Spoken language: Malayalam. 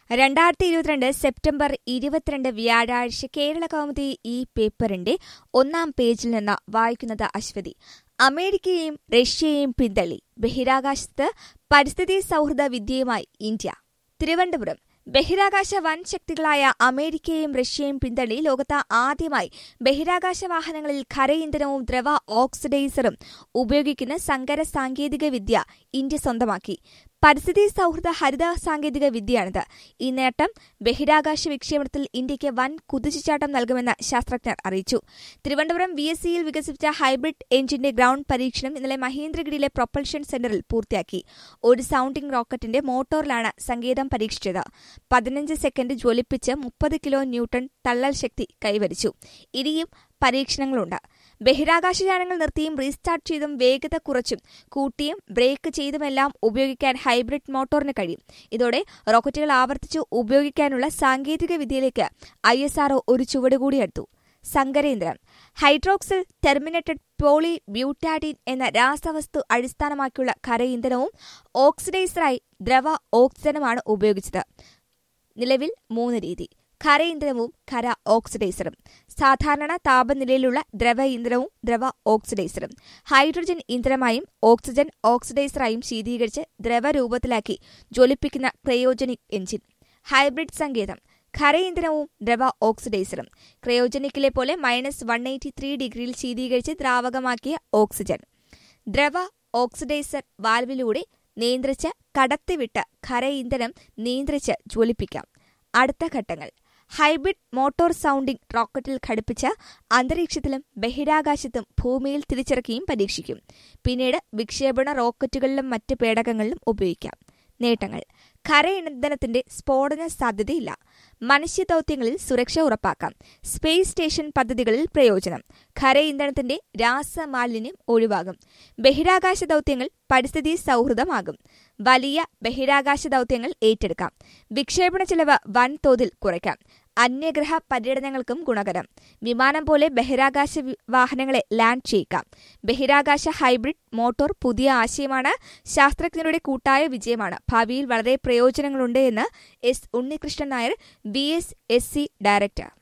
രണ്ടായിരത്തി ഇരുപത്തിരണ്ട് സെപ്റ്റംബർ ഇരുപത്തിരണ്ട് വ്യാഴാഴ്ച കേരള കൗമുദി ഈ പേപ്പറിന്റെ ഒന്നാം പേജിൽ നിന്ന് വായിക്കുന്നത് അശ്വതി അമേരിക്കയെയും റഷ്യയെയും പിന്തള്ളി ബഹിരാകാശത്ത് പരിസ്ഥിതി സൗഹൃദ വിദ്യയുമായി ഇന്ത്യ തിരുവനന്തപുരം ബഹിരാകാശ വൻ ശക്തികളായ അമേരിക്കയെയും റഷ്യയും പിന്തള്ളി ലോകത്ത് ആദ്യമായി ബഹിരാകാശ വാഹനങ്ങളിൽ ഖര ഇന്ധനവും ദ്രവ ഓക്സിഡൈസറും ഉപയോഗിക്കുന്ന സങ്കര സാങ്കേതിക വിദ്യ ഇന്ത്യ സ്വന്തമാക്കി പരിസ്ഥിതി സൗഹൃദ ഹരിത സാങ്കേതിക വിദ്യയാണിത് ഈ നേട്ടം ബഹിരാകാശ വിക്ഷേപണത്തിൽ ഇന്ത്യയ്ക്ക് വൻ കുതിച്ചുചാട്ടം നൽകുമെന്ന് ശാസ്ത്രജ്ഞർ അറിയിച്ചു തിരുവനന്തപുരം വി എസ് സിയിൽ വികസിപ്പിച്ച ഹൈബ്രിഡ് എഞ്ചിന്റെ ഗ്രൌണ്ട് പരീക്ഷണം ഇന്നലെ മഹേന്ദ്രഗിരിയിലെ പ്രൊപ്പൽഷൻ സെന്ററിൽ പൂർത്തിയാക്കി ഒരു സൌണ്ടിംഗ് റോക്കറ്റിന്റെ മോട്ടോറിലാണ് സങ്കേതം പരീക്ഷിച്ചത് പതിനഞ്ച് സെക്കൻഡ് ജ്വലിപ്പിച്ച് മുപ്പത് കിലോ ന്യൂട്ടൺ തള്ളൽ ശക്തി കൈവരിച്ചു ഇനിയും പരീക്ഷണങ്ങളുണ്ട് ബഹിരാകാശയാനങ്ങൾ നിർത്തിയും റീസ്റ്റാർട്ട് ചെയ്തും വേഗത കുറച്ചും കൂട്ടിയും ബ്രേക്ക് ചെയ്തുമെല്ലാം ഉപയോഗിക്കാൻ ഹൈബ്രിഡ് മോട്ടോറിന് കഴിയും ഇതോടെ റോക്കറ്റുകൾ ആവർത്തിച്ച് ഉപയോഗിക്കാനുള്ള സാങ്കേതിക വിദ്യയിലേക്ക് ഐ എസ് ആർഒ ഒരു ചുവടുകൂടി എടുത്തു സങ്കരേന്ദ്രം ഹൈഡ്രോക്സിൽ ടെർമിനേറ്റഡ് പോളി ബ്യൂട്ടാഡിൻ എന്ന രാസവസ്തു അടിസ്ഥാനമാക്കിയുള്ള ഖര ഇന്ധനവും ഓക്സിഡൈസറായി ദ്രവ ഓക്സിജനുമാണ് ഉപയോഗിച്ചത് നിലവിൽ മൂന്ന് രീതി ഖര ഇന്ധനവും ഖര ഓക്സിഡൈസറും സാധാരണ താപനിലയിലുള്ള ദ്രവ ഇന്ധനവും ദ്രവ ഓക്സിഡൈസറും ഹൈഡ്രജൻ ഇന്ധനമായും ഓക്സിജൻ ഓക്സിഡൈസറായും ശീതീകരിച്ച് ദ്രവരൂപത്തിലാക്കി ജ്വലിപ്പിക്കുന്ന ക്രയോജനിക് എഞ്ചിൻ ഹൈബ്രിഡ് സങ്കേതം ഖര ഇന്ധനവും ദ്രവ ഓക്സിഡൈസറും ക്രയോജനിക്കിലെ പോലെ മൈനസ് വൺ എയ്റ്റി ത്രീ ഡിഗ്രിയിൽ ശീതീകരിച്ച് ദ്രാവകമാക്കിയ ഓക്സിജൻ ദ്രവ ഓക്സിഡൈസർ വാൽവിലൂടെ നിയന്ത്രിച്ച് കടത്തിവിട്ട് ഖര ഇന്ധനം നിയന്ത്രിച്ച് ജ്വലിപ്പിക്കാം അടുത്ത ഘട്ടങ്ങൾ ഹൈബ്രിഡ് മോട്ടോർ സൌണ്ടിംഗ് റോക്കറ്റിൽ ഘടിപ്പിച്ച് അന്തരീക്ഷത്തിലും ബഹിരാകാശത്തും ഭൂമിയിൽ തിരിച്ചിറക്കിയും പരീക്ഷിക്കും പിന്നീട് വിക്ഷേപണ റോക്കറ്റുകളിലും മറ്റ് പേടകങ്ങളിലും ഉപയോഗിക്കാം നേട്ടങ്ങൾ ഖര ഇന്ധനത്തിന്റെ സ്ഫോടന സാധ്യതയില്ല മനുഷ്യദൌത്യങ്ങളിൽ സുരക്ഷ ഉറപ്പാക്കാം സ്പേസ് സ്റ്റേഷൻ പദ്ധതികളിൽ പ്രയോജനം ഖര ഇന്ധനത്തിന്റെ രാസമാലിന്യം ഒഴിവാകും ബഹിരാകാശ ദൌത്യങ്ങൾ പരിസ്ഥിതി സൗഹൃദമാകും വലിയ ബഹിരാകാശ ദൌത്യങ്ങൾ ഏറ്റെടുക്കാം വിക്ഷേപണ ചെലവ് വൻതോതിൽ കുറയ്ക്കാം അന്യഗ്രഹ പര്യടനങ്ങൾക്കും ഗുണകരം വിമാനം പോലെ ബഹിരാകാശ വാഹനങ്ങളെ ലാൻഡ് ചെയ്യിക്കാം ബഹിരാകാശ ഹൈബ്രിഡ് മോട്ടോർ പുതിയ ആശയമാണ് ശാസ്ത്രജ്ഞരുടെ കൂട്ടായ വിജയമാണ് ഭാവിയിൽ വളരെ പ്രയോജനങ്ങളുണ്ട് എന്ന് S Unnikrishnan Nair B S S C director